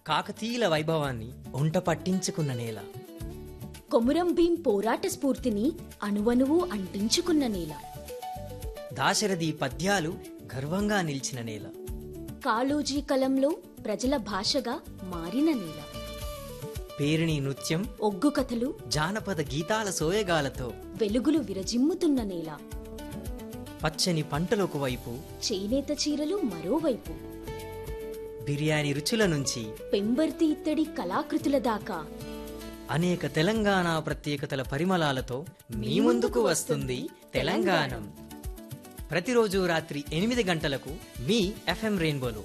కాకతీయుల వైభవాన్ని ఒంట పట్టించుకున్న నేల కొమురం భీం పోరాట స్ఫూర్తిని అణువణువు అంటించుకున్న నేల దాశరథి పద్యాలు గర్వంగా నిలిచిన నేల కాళోజీ కలంలో ప్రజల భాషగా మారిన నేల పేరిణి నృత్యం ఒగ్గు కథలు జానపద గీతాల సోయగాలతో వెలుగులు విరజిమ్ముతున్న నేల పచ్చని పంటలొక వైపు చేనేత చీరలు మరోవైపు బిర్యానీ రుచుల నుంచి పెంబర్తి ఇత్తడి కళాకృతుల దాకా అనేక తెలంగాణ ప్రత్యేకతల పరిమళాలతో మీ ముందుకు వస్తుంది తెలంగాణం ప్రతిరోజు రాత్రి ఎనిమిది గంటలకు మీ ఎఫ్ఎం రెయిన్బోలో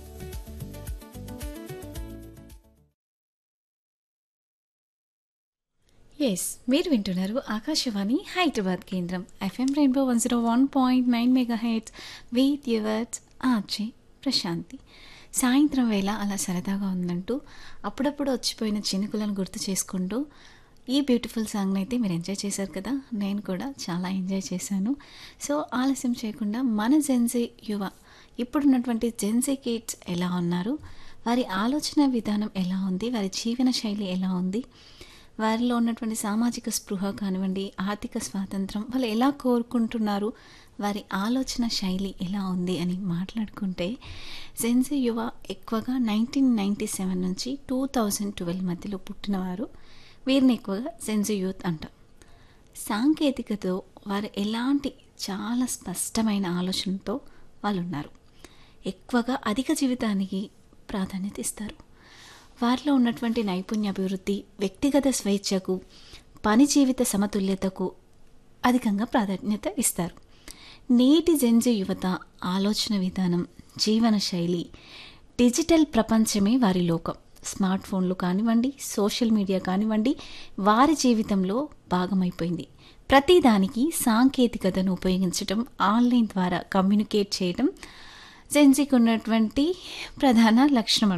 ఎస్ మీరు వింటున్నారు ఆకాశవాణి హైదరాబాద్ కేంద్రం FM rainbow one zero one point nine mega heads with yours RJ Prashanti సాయంత్రం వేళ అలా సరదాగా ఉందంటూ అప్పుడప్పుడు వచ్చిపోయిన చినుకులను గుర్తు చేసుకుంటూ ఈ బ్యూటిఫుల్ సాంగ్ని అయితే మీరు ఎంజాయ్ చేశారు కదా నేను కూడా చాలా ఎంజాయ్ చేశాను సో ఆలస్యం చేయకుండా మన జెన్జీ యువ ఇప్పుడున్నటువంటి జెన్జీ కిడ్స్ ఎలా ఉన్నారు వారి ఆలోచన విధానం ఎలా ఉంది వారి జీవన శైలి ఎలా ఉంది వారిలో ఉన్నటువంటి సామాజిక స్పృహ కానివ్వండి ఆర్థిక స్వాతంత్రం వాళ్ళు ఎలా కోరుకుంటున్నారు వారి ఆలోచన శైలి ఎలా ఉంది అని మాట్లాడుకుంటే జెన్జీ యువ ఎక్కువగా నైన్టీన్ నైంటీ సెవెన్ నుంచి టూ థౌజండ్ ట్వెల్వ్ మధ్యలో పుట్టినవారు వీరిని ఎక్కువగా జెన్జీ యూత్ అంటాం సాంకేతికతో వారు ఎలాంటి చాలా స్పష్టమైన ఆలోచనతో వాళ్ళు ఉన్నారు ఎక్కువగా అధిక జీవితానికి ప్రాధాన్యత ఇస్తారు వారిలో ఉన్నటువంటి నైపుణ్య అభివృద్ధి వ్యక్తిగత స్వేచ్ఛకు పని జీవిత సమతుల్యతకు అధికంగా ప్రాధాన్యత ఇస్తారు నేటి జెన్జీ యువత ఆలోచన విధానం జీవన శైలి డిజిటల్ ప్రపంచమే వారి లోకం స్మార్ట్ ఫోన్లు కానివ్వండి సోషల్ మీడియా కానివ్వండి వారి జీవితంలో భాగమైపోయింది ప్రతిదానికి సాంకేతికతను ఉపయోగించడం ఆన్లైన్ ద్వారా కమ్యూనికేట్ చేయడం జెన్జీకి ఉన్నటువంటి ప్రధాన లక్షణం